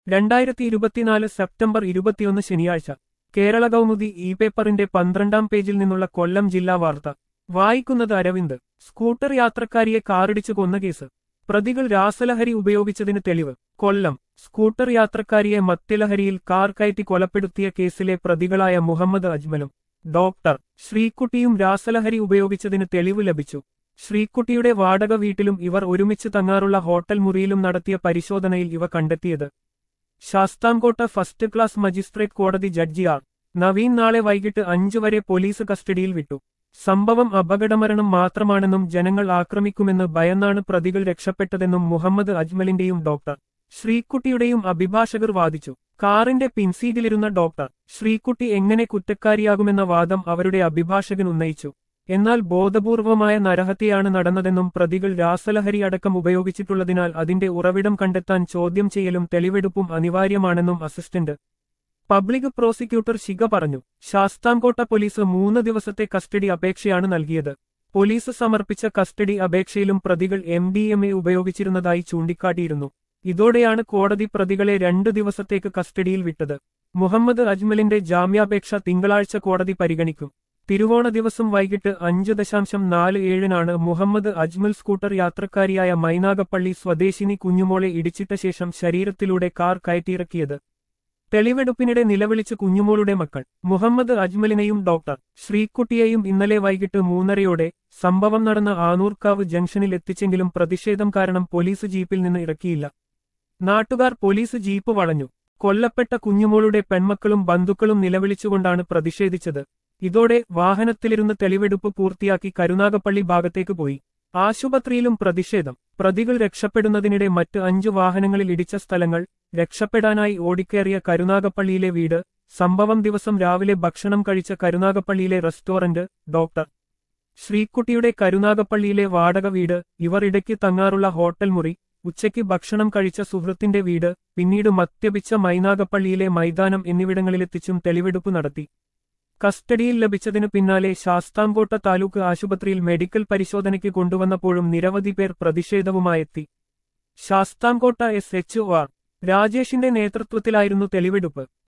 രണ്ടായിരത്തി ഇരുപത്തിനാല് സെപ്റ്റംബർ ഇരുപത്തിയൊന്ന് ശനിയാഴ്ച കേരള കൗമുദി ഇ പേപ്പറിന്റെ പന്ത്രണ്ടാം പേജിൽ നിന്നുള്ള കൊല്ലം ജില്ലാ വാർത്ത വായിക്കുന്നത് അരവിന്ദ് സ്കൂട്ടർ യാത്രക്കാരിയെ കാറിടിച്ച് കൊന്ന കേസ് പ്രതികൾ രാസലഹരി ഉപയോഗിച്ചതിന് തെളിവ് കൊല്ലം സ്കൂട്ടർ യാത്രക്കാരിയെ മദ്യലഹരിയിൽ കാർ കയറ്റി കൊലപ്പെടുത്തിയ കേസിലെ പ്രതികളായ മുഹമ്മദ് അജ്മലും ഡോക്ടർ ശ്രീക്കുട്ടിയും രാസലഹരി ഉപയോഗിച്ചതിന് തെളിവ് ലഭിച്ചു ശ്രീക്കുട്ടിയുടെ വാടക വീട്ടിലും ഇവർ ഒരുമിച്ച് തങ്ങാറുള്ള ഹോട്ടൽ മുറിയിലും നടത്തിയ പരിശോധനയിൽ ഇവ കണ്ടെത്തിയത് ശാസ്താംകോട്ട ഫസ്റ്റ് ക്ലാസ് മജിസ്ട്രേറ്റ് കോടതി ജഡ്ജി ആർ നവീൻ നാളെ വൈകിട്ട് അഞ്ചു വരെ പോലീസ് കസ്റ്റഡിയിൽ വിട്ടു സംഭവം അപകടമരണം മാത്രമാണെന്നും ജനങ്ങൾ ആക്രമിക്കുമെന്ന് ഭയന്നാണ് പ്രതികൾ രക്ഷപ്പെട്ടതെന്നും മുഹമ്മദ് അജ്മലിന്റെയും ഡോക്ടർ ശ്രീക്കുട്ടിയുടെയും അഭിഭാഷകർ വാദിച്ചു കാറിന്റെ പിൻസീറ്റിലിരുന്ന ഡോക്ടർ ശ്രീക്കുട്ടി എങ്ങനെ കുറ്റക്കാരിയാകുമെന്ന വാദം അവരുടെ അഭിഭാഷകൻ ഉന്നയിച്ചു എന്നാൽ ബോധപൂർവമായ നരഹത്യയാണ് നടന്നതെന്നും പ്രതികൾ രാസലഹരി അടക്കം ഉപയോഗിച്ചിട്ടുള്ളതിനാൽ അതിന്റെ ഉറവിടം കണ്ടെത്താൻ ചോദ്യം ചെയ്യലും തെളിവെടുപ്പും അനിവാര്യമാണെന്നും അസിസ്റ്റന്റ് പബ്ലിക് പ്രോസിക്യൂട്ടർ ശിഖ പറഞ്ഞു ശാസ്താംകോട്ട പോലീസ് മൂന്ന് ദിവസത്തെ കസ്റ്റഡി അപേക്ഷയാണ് നൽകിയത് പോലീസ് സമർപ്പിച്ച കസ്റ്റഡി അപേക്ഷയിലും പ്രതികൾ എം ഡി എം എ ഉപയോഗിച്ചിരുന്നതായി ചൂണ്ടിക്കാട്ടിയിരുന്നു ഇതോടെയാണ് കോടതി പ്രതികളെ രണ്ടു ദിവസത്തേക്ക് കസ്റ്റഡിയിൽ വിട്ടത് മുഹമ്മദ് അജ്മലിന്റെ ജാമ്യാപേക്ഷ തിങ്കളാഴ്ച കോടതി പരിഗണിക്കും തിരുവോണ ദിവസം വൈകിട്ട് അഞ്ച് ദശാംശം നാല് ഏഴിനാണ് മുഹമ്മദ് അജ്മൽ സ്കൂട്ടർ യാത്രക്കാരിയായ മൈനാഗപ്പള്ളി സ്വദേശിനി കുഞ്ഞുമോളെ ഇടിച്ചിട്ട ശേഷം ശരീരത്തിലൂടെ കാർ കയറ്റിയിറക്കിയത് തെളിവെടുപ്പിനിടെ നിലവിളിച്ച് കുഞ്ഞുമോളുടെ മക്കൾ മുഹമ്മദ് അജ്മലിനെയും ഡോക്ടർ ശ്രീക്കുട്ടിയെയും ഇന്നലെ വൈകിട്ട് മൂന്നരയോടെ സംഭവം നടന്ന ആനൂർക്കാവ് ജംഗ്ഷനിൽ എത്തിച്ചെങ്കിലും പ്രതിഷേധം കാരണം പോലീസ് ജീപ്പിൽ നിന്ന് ഇറക്കിയില്ല നാട്ടുകാർ പോലീസ് ജീപ്പ് വളഞ്ഞു കൊല്ലപ്പെട്ട കുഞ്ഞുമോളുടെ പെൺമക്കളും ബന്ധുക്കളും നിലവിളിച്ചുകൊണ്ടാണ് പ്രതിഷേധിച്ചത് ഇതോടെ വാഹനത്തിലിരുന്ന് തെളിവെടുപ്പ് പൂർത്തിയാക്കി കരുനാഗപ്പള്ളി ഭാഗത്തേക്ക് പോയി ആശുപത്രിയിലും പ്രതിഷേധം പ്രതികൾ രക്ഷപ്പെടുന്നതിനിടെ മറ്റ് അഞ്ചു വാഹനങ്ങളിൽ ഇടിച്ച സ്ഥലങ്ങൾ രക്ഷപ്പെടാനായി ഓടിക്കേറിയ കരുനാഗപ്പള്ളിയിലെ വീട് സംഭവം ദിവസം രാവിലെ ഭക്ഷണം കഴിച്ച കരുനാഗപ്പള്ളിയിലെ റെസ്റ്റോറന്റ് ഡോക്ടർ ശ്രീക്കുട്ടിയുടെ കരുനാഗപ്പള്ളിയിലെ വാടക വീട് ഇവർ ഇടയ്ക്ക് തങ്ങാറുള്ള ഹോട്ടൽ മുറി ഉച്ചയ്ക്ക് ഭക്ഷണം കഴിച്ച സുഹൃത്തിന്റെ വീട് പിന്നീട് മദ്യപിച്ച മൈനാഗപ്പള്ളിയിലെ മൈതാനം എന്നിവിടങ്ങളിലെത്തിച്ചും തെളിവെടുപ്പ് നടത്തി കസ്റ്റഡിയിൽ ലഭിച്ചതിനു പിന്നാലെ ശാസ്താംകോട്ട താലൂക്ക് ആശുപത്രിയിൽ മെഡിക്കൽ പരിശോധനയ്ക്ക് കൊണ്ടുവന്നപ്പോഴും നിരവധി പേർ പ്രതിഷേധവുമായെത്തി Sasthamkotta S H O R രാജേഷിന്റെ നേതൃത്വത്തിലായിരുന്നു തെളിവെടുപ്പ്